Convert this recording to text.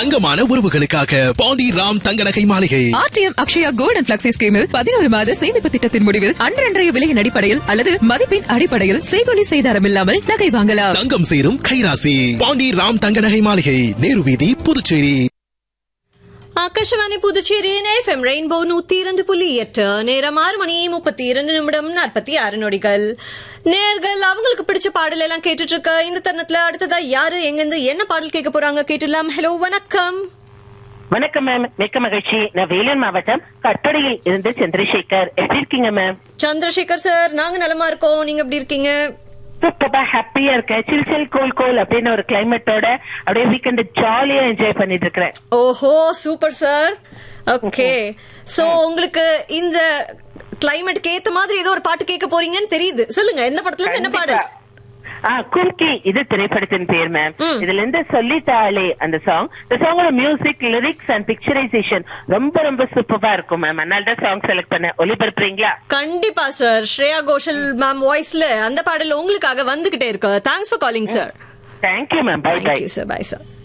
தங்கமான உறவுகளுக்காக பாண்டி ராம் தங்க நகை மாளிகை ஆர்டிஎம் அக்ஷயா கோல்டன் பிளக்ஸி ஸ்கீமில் பதினோரு மாத சேமிப்பு திட்டத்தின் முடிவில் அன்றன்றைய விலையின் அடிப்படையில் அல்லது மதிப்பின் அடிப்படையில் செய்கொலி செய்தாரம் இல்லாமல் நகை வாங்கலாம் தங்கம் சேரும் கைராசி பாண்டி ராம் தங்க நகை மாளிகை நேரு வீதி புதுச்சேரி ஆகாஷவாணி புதுச்சேரியின் எஃப்எம் ரெயின்போ நூத்தி இரண்டு புள்ளி எட்டு நேரம் ஆறு மணி முப்பத்தி இரண்டு நிமிடம் நாற்பத்தி ஆறு நொடிகள் நேர்கள் அவங்களுக்கு பிடிச்ச பாடல் எல்லாம் கேட்டுட்டு இருக்க இந்த தருணத்துல அடுத்ததா யாரு எங்கிருந்து என்ன பாடல் கேட்க போறாங்க கேட்டுலாம் ஹலோ வணக்கம் வணக்கம் மேம் மிக்க மகிழ்ச்சி நான் வேலூர் மாவட்டம் கட்டடையில் இருந்து சந்திரசேகர் எப்படி இருக்கீங்க மேம் சந்திரசேகர் சார் நாங்க நலமா இருக்கோம் நீங்க எப்படி இருக்கீங்க சூப்பரா ஹாப்பியா இருக்கேன் சில் சில் கோல் கோல் அப்படின்னு ஒரு கிளைமேட்டோட அப்படியே வீக்கெண்ட் ஜாலியா என்ஜாய் பண்ணிட்டு இருக்கிறேன் ஓஹோ சூப்பர் சார் ஓகே சோ உங்களுக்கு இந்த கிளைமேட்டுக்கு ஏத்த மாதிரி ஏதோ ஒரு பாட்டு கேட்க போறீங்கன்னு தெரியுது சொல்லுங்க எந்த படத்துல இருந்து என்ன பாடல் ஆ கும்கி இது திரைப்படத்தின் பேர் மேம் ம். இதுல இருந்து சொல்லிட்டாளே அந்த சாங் இந்த சாங்கோட மியூசிக் லிரிக்ஸ் அண்ட் பிக்சரைசேஷன் ரொம்ப ரொம்ப சூப்பரா இருக்கும் மேம் அதனால தான் சாங் செலக்ட் பண்ண ஒளிபரப்புறீங்களா கண்டிப்பா சார் ஸ்ரேயா கோஷல் மேம் வாய்ஸ்ல அந்த பாடல் உங்களுக்காக வந்துகிட்டே இருக்கு thanks for calling sir thank you ma'am bye bye thank you sir bye sir